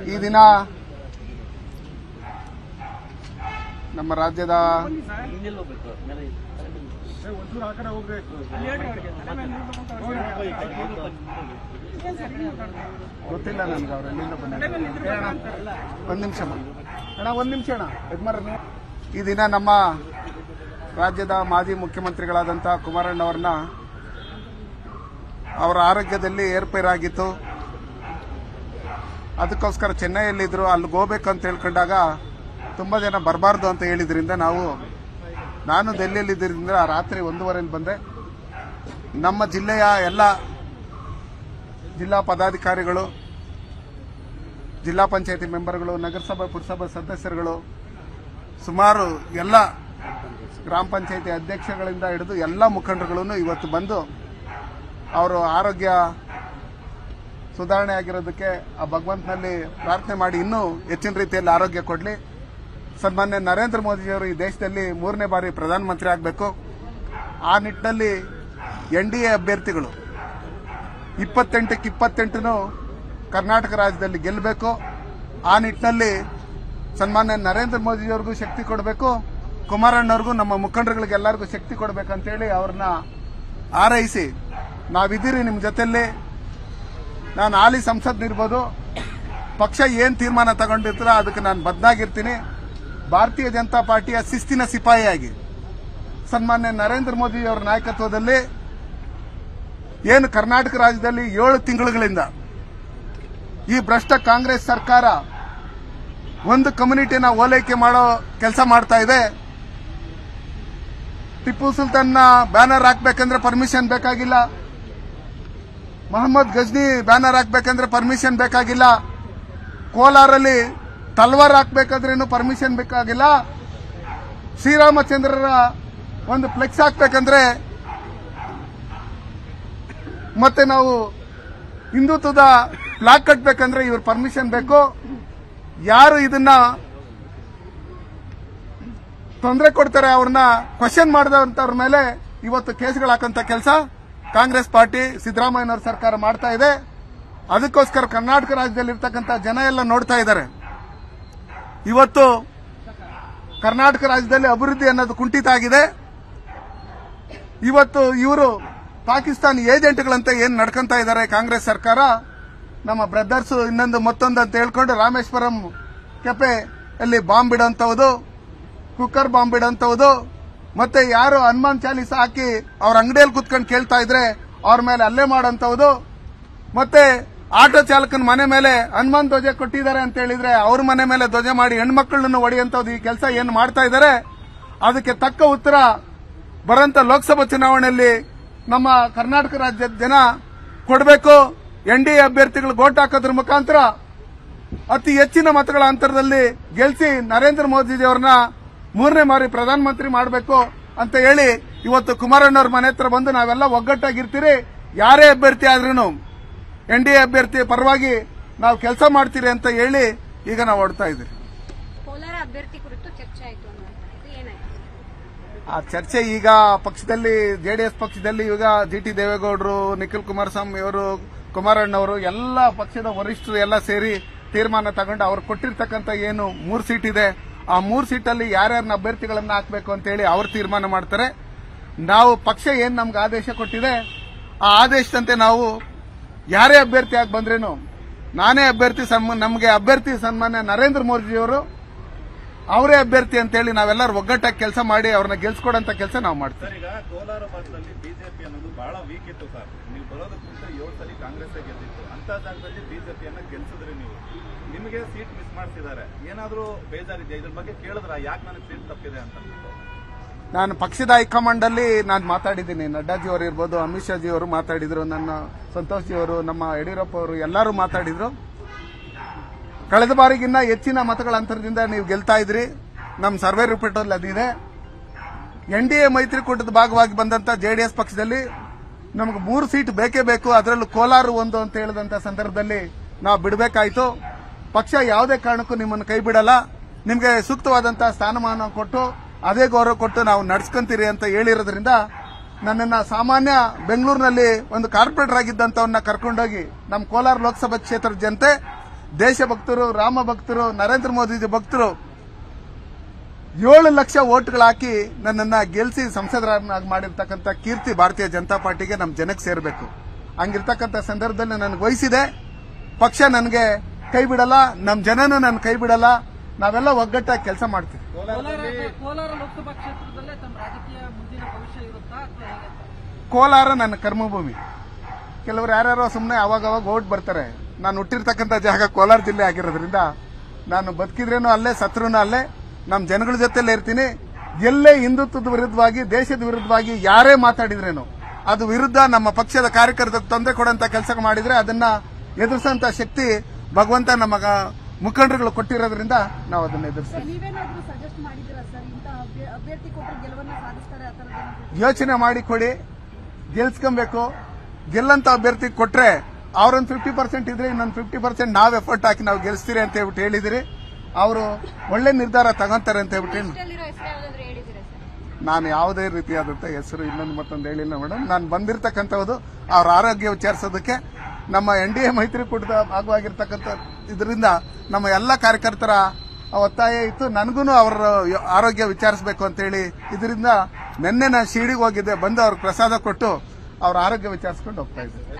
ಈ ದಿನ ನಮ್ಮ ರಾಜ್ಯದ ಗೊತ್ತಿಲ್ಲ ನನ್ಗೆ ಅವ್ರು ಎಲ್ಲಿಂದ ಬಂದಿದ್ದಾರೆ ಒಂದ್ ನಿಮಿಷ ಅಣ್ಣ ಒಂದ್ ನಿಮಿಷ ಅಣ್ಣ ಯಜಮಾನ್ರೆ ನೀವು ಈ ದಿನ ನಮ್ಮ ರಾಜ್ಯದ ಮಾಜಿ ಮುಖ್ಯಮಂತ್ರಿಗಳಾದಂಥ ಕುಮಾರಣ್ಣವ್ರನ್ನ ಅವರ ಆರೋಗ್ಯದಲ್ಲಿ ಏರ್ಪೇರಾಗಿತ್ತು ಅದಕ್ಕೋಸ್ಕರ ಚೆನ್ನೈಯಲ್ಲಿದ್ದರು ಅಲ್ಲಿಗೆ ಹೋಗ್ಬೇಕು ಅಂತ ಹೇಳ್ಕೊಂಡಾಗ ತುಂಬ ಜನ ಬರಬಾರ್ದು ಅಂತ ಹೇಳಿದ್ರಿಂದ ನಾವು ನಾನು ದೆಹಲಿಯಲ್ಲಿದ್ದರಿಂದ ರಾತ್ರಿ ಒಂದೂವರೆಯಲ್ಲಿ ಬಂದೆ ನಮ್ಮ ಜಿಲ್ಲೆಯ ಎಲ್ಲ ಜಿಲ್ಲಾ ಪದಾಧಿಕಾರಿಗಳು ಜಿಲ್ಲಾ ಪಂಚಾಯತಿ ಮೆಂಬರ್ಗಳು ನಗರಸಭೆ ಪುರಸಭಾ ಸದಸ್ಯರುಗಳು ಸುಮಾರು ಎಲ್ಲ ಗ್ರಾಮ ಪಂಚಾಯತಿ ಅಧ್ಯಕ್ಷಗಳಿಂದ ಹಿಡಿದು ಎಲ್ಲ ಮುಖಂಡರುಗಳು ಇವತ್ತು ಬಂದು ಅವರು ಆರೋಗ್ಯ ಸುಧಾರಣೆ ಆಗಿರೋದಕ್ಕೆ ಆ ಭಗವಂತನಲ್ಲಿ ಪ್ರಾರ್ಥನೆ ಮಾಡಿ ಇನ್ನೂ ಹೆಚ್ಚಿನ ರೀತಿಯಲ್ಲಿ ಆರೋಗ್ಯ ಕೊಡಲಿ ಸನ್ಮಾನ್ಯ ನರೇಂದ್ರ ಮೋದಿಜಿಯವರು ಈ ದೇಶದಲ್ಲಿ ಮೂರನೇ ಬಾರಿ ಪ್ರಧಾನಮಂತ್ರಿ ಆಗಬೇಕು ಆ ನಿಟ್ಟಿನಲ್ಲಿ ಎನ್ ಡಿ ಎ ಅಭ್ಯರ್ಥಿಗಳು ಇಪ್ಪತ್ತೆಂಟಕ್ಕೆ ಇಪ್ಪತ್ತೆಂಟು ಕರ್ನಾಟಕ ರಾಜ್ಯದಲ್ಲಿ ಗೆಲ್ಲಬೇಕು ಆ ನಿಟ್ಟಿನಲ್ಲಿ ಸನ್ಮಾನ್ಯ ನರೇಂದ್ರ ಮೋದಿಜಿಯವ್ರಿಗೂ ಶಕ್ತಿ ಕೊಡಬೇಕು ಕುಮಾರಣ್ಣವ್ರಿಗೂ ನಮ್ಮ ಮುಖಂಡರುಗಳಿಗೆ ಎಲ್ಲರಿಗೂ ಶಕ್ತಿ ಕೊಡಬೇಕಂತೇಳಿ ಅವ್ರನ್ನ ಆರೈಸಿ ನಾವಿದ್ದೀರಿ ನಿಮ್ಮ ಜೊತೆಯಲ್ಲಿ ನಾನು ಹಾಲಿ ಸಂಸದ್ನಿರ್ಬೋದು ಪಕ್ಷ ಏನು ತೀರ್ಮಾನ ತಗೊಂಡಿರ್ತಾರೋ ಅದಕ್ಕೆ ನಾನು ಬದ್ನಾಗಿರ್ತೀನಿ ಭಾರತೀಯ ಜನತಾ ಪಾರ್ಟಿಯ ಶಿಸ್ತಿನ ಸಿಪಾಯಿಯಾಗಿ ಸನ್ಮಾನ್ಯ ನರೇಂದ್ರ ಮೋದಿ ಅವರ ನಾಯಕತ್ವದಲ್ಲಿ ಏನು ಕರ್ನಾಟಕ ರಾಜ್ಯದಲ್ಲಿ ಏಳು ತಿಂಗಳುಗಳಿಂದ ಈ ಭ್ರಷ್ಟ ಕಾಂಗ್ರೆಸ್ ಸರ್ಕಾರ ಒಂದು ಕಮ್ಯುನಿಟಿನ ಓಲೈಕೆ ಮಾಡೋ ಕೆಲಸ ಮಾಡ್ತಾ ಇದೆ ಟಿಪ್ಪು ಸುಲ್ತಾನ್ನ ಬ್ಯಾನರ್ ಹಾಕ್ಬೇಕಂದ್ರೆ ಪರ್ಮಿಷನ್ ಬೇಕಾಗಿಲ್ಲ ಮೊಹಮ್ಮದ್ ಗಜ್ನಿ ಬ್ಯಾನರ್ ಹಾಕ್ಬೇಕಂದ್ರೆ ಪರ್ಮಿಷನ್ ಬೇಕಾಗಿಲ್ಲ ಕೋಲಾರಲ್ಲಿ ತಲ್ವಾರ್ ಹಾಕ್ಬೇಕಾದ್ರೇನು ಪರ್ಮಿಷನ್ ಬೇಕಾಗಿಲ್ಲ ಶ್ರೀರಾಮಚಂದ್ರರ ಒಂದು ಫ್ಲೆಕ್ಸ್ ಹಾಕ್ಬೇಕಂದ್ರೆ ಮತ್ತೆ ನಾವು ಹಿಂದುತ್ವದ ಫ್ಲಾಗ್ ಕಟ್ಬೇಕಂದ್ರೆ ಇವ್ರ ಪರ್ಮಿಷನ್ ಬೇಕು ಯಾರು ಇದನ್ನ ತೊಂದರೆ ಕೊಡ್ತಾರೆ ಅವ್ರನ್ನ ಕ್ವಶನ್ ಮಾಡಿದಂತವ್ರ ಮೇಲೆ ಇವತ್ತು ಕೇಸ್ಗಳು ಹಾಕಂತ ಕೆಲಸ ಕಾಂಗ್ರೆಸ್ ಪಾರ್ಟಿ ಸಿದ್ದರಾಮಯ್ಯನವ್ರ ಸರ್ಕಾರ ಮಾಡ್ತಾ ಇದೆ ಅದಕ್ಕೋಸ್ಕರ ಕರ್ನಾಟಕ ರಾಜ್ಯದಲ್ಲಿ ಇರ್ತಕ್ಕಂಥ ಜನ ಎಲ್ಲ ನೋಡ್ತಾ ಇದ್ದಾರೆ ಇವತ್ತು ಕರ್ನಾಟಕ ರಾಜ್ಯದಲ್ಲಿ ಅಭಿವೃದ್ಧಿ ಅನ್ನೋದು ಕುಂಠಿತ ಆಗಿದೆ ಇವತ್ತು ಇವರು ಪಾಕಿಸ್ತಾನಿ ಏಜೆಂಟ್ಗಳಂತ ಏನ್ ನಡ್ಕೊಂತ ಇದ್ದಾರೆ ಕಾಂಗ್ರೆಸ್ ಸರ್ಕಾರ ನಮ್ಮ ಬ್ರದರ್ಸ್ ಇನ್ನೊಂದು ಮತ್ತೊಂದು ಅಂತ ಹೇಳ್ಕೊಂಡು ರಾಮೇಶ್ವರಂ ಕೆಪೆ ಅಲ್ಲಿ ಬಾಂಬ್ ಬಿಡೋಂಥದ್ದು ಕುಕ್ಕರ್ ಬಾಂಬ್ ಬಿಡೋಂಥದ್ದು ಮತ್ತೆ ಯಾರು ಹನುಮಾನ್ ಚಾಲೀಸ ಹಾಕಿ ಅವ್ರ ಅಂಗಡಿಯಲ್ಲಿ ಕುತ್ಕೊಂಡು ಕೇಳ್ತಾ ಇದ್ರೆ ಅವ್ರ ಮೇಲೆ ಹಲ್ಲೆ ಮಾಡೋಂಥದ್ದು ಮತ್ತೆ ಆಟೋ ಚಾಲಕನ ಮನೆ ಮೇಲೆ ಹನುಮಾನ್ ಧ್ವಜ ಕೊಟ್ಟಿದ್ದಾರೆ ಅಂತ ಹೇಳಿದ್ರೆ ಅವ್ರ ಮನೆ ಮೇಲೆ ಧ್ವಜ ಮಾಡಿ ಹೆಣ್ಮಕ್ಳನ್ನು ಹೊಡೆಯುವಂಥದ್ದು ಈ ಕೆಲಸ ಏನು ಮಾಡ್ತಾ ಇದ್ದಾರೆ ಅದಕ್ಕೆ ತಕ್ಕ ಉತ್ತರ ಬರಂತ ಲೋಕಸಭಾ ಚುನಾವಣೆಯಲ್ಲಿ ನಮ್ಮ ಕರ್ನಾಟಕ ರಾಜ್ಯದ ಜನ ಕೊಡಬೇಕು ಎನ್ ಡಿ ಎ ಅಭ್ಯರ್ಥಿಗಳು ಓಟ್ ಹಾಕೋದ್ರ ಮುಖಾಂತರ ಅತಿ ಹೆಚ್ಚಿನ ಮತಗಳ ಅಂತರದಲ್ಲಿ ಗೆಲ್ಲಿಸಿ ನರೇಂದ್ರ ಮೋದಿಜಿ ಅವ್ರನ್ನ ಮೂರನೇ ಬಾರಿ ಪ್ರಧಾನಮಂತ್ರಿ ಮಾಡಬೇಕು ಅಂತ ಹೇಳಿ ಇವತ್ತು ಕುಮಾರಣ್ಣವ್ರ ಮನೆ ಹತ್ರ ಬಂದು ನಾವೆಲ್ಲ ಒಗ್ಗಟ್ಟಾಗಿರ್ತೀರಿ ಯಾರೇ ಅಭ್ಯರ್ಥಿ ಆದ್ರೂ ಎನ್ ಡಿ ಎ ಅಭ್ಯರ್ಥಿ ಪರವಾಗಿ ನಾವು ಕೆಲಸ ಮಾಡ್ತೀರಿ ಅಂತ ಹೇಳಿ ಈಗ ನಾವು ಹೊಡ್ತಾ ಇದ್ದೀವಿ ಕೋಲಾರ ಅಭ್ಯರ್ಥಿ ಕುರಿತು ಚರ್ಚೆ ಆಯಿತು ಅನ್ನುವಂಥದ್ದು ಏನಾಯ್ತು ಆ ಚರ್ಚೆ ಈಗ ಪಕ್ಷದಲ್ಲಿ ಜೆಡಿಎಸ್ ಪಕ್ಷದಲ್ಲಿ ಈಗ ಜಿ ಟಿ ದೇವೇಗೌಡರು ನಿಖಿಲ್ ಕುಮಾರಸ್ವಾಮಿ ಅವರು ಕುಮಾರಣ್ಣವರು ಎಲ್ಲ ಪಕ್ಷದ ವರಿಷ್ಠರು ಎಲ್ಲ ಸೇರಿ ತೀರ್ಮಾನ ತಗೊಂಡು ಅವ್ರು ಕೊಟ್ಟಿರ್ತಕ್ಕಂಥ ಏನು ಮೂರು ಸೀಟ್ ಇದೆ ಆ ಮೂರು ಸೀಟಲ್ಲಿ ಯಾರ್ಯಾರನ್ನ ಅಭ್ಯರ್ಥಿಗಳನ್ನ ಹಾಕಬೇಕು ಅಂತೇಳಿ ಅವ್ರು ತೀರ್ಮಾನ ಮಾಡ್ತಾರೆ ನಾವು ಪಕ್ಷ ಏನ್ ನಮ್ಗೆ ಆದೇಶ ಕೊಟ್ಟಿದೆ ಆ ಆದೇಶದಂತೆ ನಾವು ಯಾರೇ ಅಭ್ಯರ್ಥಿ ಆಗಿ ಬಂದ್ರೇನು ನಾನೇ ಅಭ್ಯರ್ಥಿ ಸನ್ಮ ನಮಗೆ ಅಭ್ಯರ್ಥಿ ಸನ್ಮಾನ್ಯ ನರೇಂದ್ರ ಮೋದಿಜಿಯವರು ಅವರೇ ಅಭ್ಯರ್ಥಿ ಅಂತೇಳಿ ನಾವೆಲ್ಲರೂ ಒಗ್ಗಟ್ಟಾಗಿ ಕೆಲಸ ಮಾಡಿ ಅವ್ರನ್ನ ಗೆಲ್ಸ್ಕೊಡಂತ ಕೆಲಸ ನಾವು ಮಾಡ್ತೀವಿ ಸರ್ ಈಗ ಕೋಲಾರ ಭಾಗದಲ್ಲಿ ಬಿಜೆಪಿ ಅನ್ನೋದು ಬಹಳ ವೀಕ್ ಇತ್ತು ಸರ್ ನೀವು ಬರೋದಕ್ಕಿಂತ ಏಳು ಸಲ ಕಾಂಗ್ರೆಸ್ ಗೆದ್ದಿತ್ತು ಅಂತ ಜಾಗದಲ್ಲಿ ಬಿಜೆಪಿಯನ್ನ ಗೆಲ್ಸಿದ್ರಿ ನೀವು ನಿಮಗೆ ಸೀಟ್ ಮಿಸ್ ಮಾಡ್ತಿದ್ದಾರೆ ಏನಾದ್ರೂ ಬೇಜಾರಿದೆಯಾ ಇದ್ರ ಬಗ್ಗೆ ಕೇಳಿದ್ರ ಯಾಕೆ ನನಗೆ ಸೀಟ್ ತಪ್ಪಿದೆ ಅಂತ ನಾನು ಪಕ್ಷದ ಹೈಕಮಾಂಡ್ ಅಲ್ಲಿ ನಾನು ಮಾತಾಡಿದ್ದೀನಿ ನಡ್ಡಾಜಿ ಅವರು ಇರ್ಬೋದು ಅಮಿತ್ ಶಾಜಿ ಅವರು ಮಾತಾಡಿದ್ರು ನನ್ನ ಸಂತೋಷ್ ಜಿ ಅವರು ನಮ್ಮ ಯಡಿಯೂರಪ್ಪ ಅವರು ಎಲ್ಲರೂ ಮಾತಾಡಿದ್ರು ಕಳೆದ ಬಾರಿಗಿನ್ನ ಹೆಚ್ಚಿನ ಮತಗಳ ಅಂತರದಿಂದ ನೀವು ಗೆಲ್ತಾ ಇದ್ರಿ ನಮ್ಮ ಸರ್ವೆ ರಿಪೋರ್ಟ್ ಅಲ್ಲಿ ಅದಿದೆ ಎನ್ ಡಿ ಎ ಮೈತ್ರಿಕೂಟದ ಭಾಗವಾಗಿ ಬಂದಂತ ಜೆಡಿಎಸ್ ಪಕ್ಷದಲ್ಲಿ ನಮಗೆ ಮೂರು ಸೀಟ್ ಬೇಕೇ ಬೇಕು ಅದರಲ್ಲೂ ಕೋಲಾರ ಒಂದು ಅಂತ ಹೇಳಿದಂತ ಸಂದರ್ಭದಲ್ಲಿ ನಾವು ಬಿಡಬೇಕಾಯ್ತು ಪಕ್ಷ ಯಾವುದೇ ಕಾರಣಕ್ಕೂ ನಿಮ್ಮನ್ನು ಕೈ ಬಿಡಲ್ಲ ನಿಮಗೆ ಸೂಕ್ತವಾದಂತಹ ಸ್ಥಾನಮಾನ ಕೊಟ್ಟು ಅದೇ ಗೌರವ ಕೊಟ್ಟು ನಾವು ನಡ್ಸ್ಕೊಂತೀರಿ ಅಂತ ಹೇಳಿರೋದ್ರಿಂದ ನನ್ನನ್ನ ಸಾಮಾನ್ಯ ಬೆಂಗಳೂರಿನಲ್ಲಿ ಒಂದು ಕಾರ್ಪೊರೇಟರ್ ಆಗಿದ್ದಂತವನ್ನ ಕರ್ಕೊಂಡೋಗಿ ನಮ್ಮ ಕೋಲಾರ ಲೋಕಸಭಾ ಕ್ಷೇತ್ರದ ಜನತೆ ದೇಶಭಕ್ತರು ರಾಮ ಭಕ್ತರು ನರೇಂದ್ರ ಮೋದಿಜಿ ಭಕ್ತರು ಏಳು ಲಕ್ಷ ಓಟ್ಗಳು ಹಾಕಿ ನನ್ನನ್ನ ಗೆಲ್ಲಿಸಿ ಸಂಸದರನ್ನಾಗಿ ಮಾಡಿರ್ತಕ್ಕಂಥ ಕೀರ್ತಿ ಭಾರತೀಯ ಜನತಾ ಪಾರ್ಟಿಗೆ ನಮ್ಮ ಜನಕ್ಕೆ ಸೇರಬೇಕು ಹಂಗಿರ್ತಕ್ಕಂಥ ಸಂದರ್ಭದಲ್ಲಿ ನನಗೆ ವಹಿಸಿದೆ ಪಕ್ಷ ನನಗೆ ಕೈ ಬಿಡಲ್ಲ ನಮ್ಮ ಜನನೂ ನನ್ನ ಕೈ ಬಿಡಲ್ಲ ನಾವೆಲ್ಲ ಒಗ್ಗಟ್ಟಾಗಿ ಕೆಲಸ ಮಾಡ್ತೀವಿ ಕೋಲಾರದಲ್ಲಿ ಕೋಲಾರ ಲೋಕಸಭಾ ಕ್ಷೇತ್ರದಲ್ಲೇ ತಮ್ಮ ರಾಜಕೀಯ ಮುಂದಿನ ಭವಿಷ್ಯ ಇರುತ್ತಾ ಅಥವಾ ಹೇಗೆ ಅಂತ? ಕೋಲಾರ ನನ್ನ ಕರ್ಮಭೂಮಿ ಕೆಲವರು ಯಾರ್ಯಾರೋ ಸುಮ್ಮನೆ ಅವಾಗ ಅವಾಗ ಓಟ್ ಬರ್ತಾರೆ ನಾನು ಹುಟ್ಟಿರ್ತಕ್ಕಂಥ ಜಾಗ ಕೋಲಾರ ಜಿಲ್ಲೆ ಆಗಿರೋದ್ರಿಂದ ನಾನು ಬದುಕಿದ್ರೇನು ಅಲ್ಲೇ ಸತ್ರುನು ಅಲ್ಲೇ ನಮ್ಮ ಜನಗಳ ಜೊತೆಲೇ ಇರ್ತೀನಿ ಎಲ್ಲೇ ಹಿಂದುತ್ವದ ವಿರುದ್ಧವಾಗಿ ದೇಶದ ವಿರುದ್ಧವಾಗಿ ಯಾರೇ ಮಾತಾಡಿದ್ರೇನು ಅದು ವಿರುದ್ಧ ನಮ್ಮ ಪಕ್ಷದ ಕಾರ್ಯಕರ್ತರಿಗೆ ತೊಂದರೆ ಕೊಡುವಂತ ಕೆಲಸ ಮಾಡಿದ್ರೆ ಅದನ್ನ ಎದುರಿಸುವಂತ ಶಕ್ತಿ ಭಗವಂತ ನಮ್ಮ ಮುಖಂಡರುಗಳು ಕೊಟ್ಟಿರೋದ್ರಿಂದ ನಾವು ಅದನ್ನ ಎದುರಿಸ್ತೀವಿ ನೀವೇನಾದ್ರೂ ಸಜೆಸ್ಟ್ ಮಾಡಿದ್ದೀರಾ ಸರ್ ಇಂಥ ಅಭ್ಯ- ಅಭ್ಯರ್ಥಿ ಕೊಟ್ಟರೆ ಗೆಲುವನ್ನ ಸಾಧಿಸ್ತಾರೆ ಆ ಥರದ್ದು ಯೋಚನೆ ಮಾಡಿ ಕೊಡಿ ಗೆಲ್ಸ್ಕೊಬೇಕು ಗೆಲ್ಲಂತ ಅಭ್ಯರ್ಥಿ ಕೊಟ್ರೆ ಅವ್ರೊಂದು ಫಿಫ್ಟಿ ಪರ್ಸೆಂಟ್ ಇದ್ರೆ ಇನ್ನೊಂದು ಫಿಫ್ಟಿ ಪರ್ಸೆಂಟ್ ನಾವ್ ಎಫರ್ಟ್ ಹಾಕಿ ನಾವು ಗೆಲ್ಸ್ತೀರಿ ಅಂತ ಹೇಳ್ಬಿಟ್ಟು ಹೇಳಿದಿರಿ ಅವರು ಒಳ್ಳೆ ನಿರ್ಧಾರ ತಗೊಂತಾರೆ ಅಂತ ಹೇಳ್ಬಿಟ್ಟು ಇಷ್ಟಲ್ಲಿರೋ ಹೆಸರು ಯಾವ್ದಾದ್ರು ಹೇಳಿದ್ದೀರಾ ಸರ್ ನಾನು ಯಾವುದೇ ರೀತಿಯಾದಂಥ ಹೆಸರು ಇನ್ನೊಂದು ಮತ್ತೊಂದು ಹೇಳಿಲ್ಲ ಮೇಡಮ್ ನಾನು ಬಂದಿರತಕ್ಕಂಥದ್ದು ಅವ್ರ ಆರೋಗ್ಯ ವಿಚಾರಿಸೋದಕ್ಕೆ ನಮ್ಮ ಎನ್ ಡಿ ಎ ಮೈತ್ರಿಕೂಟದ ಭಾಗವಾಗಿರ್ತಕ್ಕಂಥ ಇದರಿಂದ ನಮ್ಮ ಎಲ್ಲ ಕಾರ್ಯಕರ್ತರ ಒತ್ತಾಯ ಇತ್ತು ನನಗೂ ಅವರ ಆರೋಗ್ಯ ವಿಚಾರಿಸಬೇಕು ಅಂತೇಳಿ ಇದರಿಂದ ನಿನ್ನೆ ನಾನು ಶಿರಡಿಗೆ ಹೋಗಿದ್ದೆ ಬಂದು ಅವ್ರಿಗೆ ಪ್ರಸಾದ ಕೊಟ್ಟು ಅವ್ರ ಆರೋಗ್ಯ ವಿಚಾರಿಸ್ಕೊಂಡು ಹೋಗ್ತಾ ಇದ್ದೆ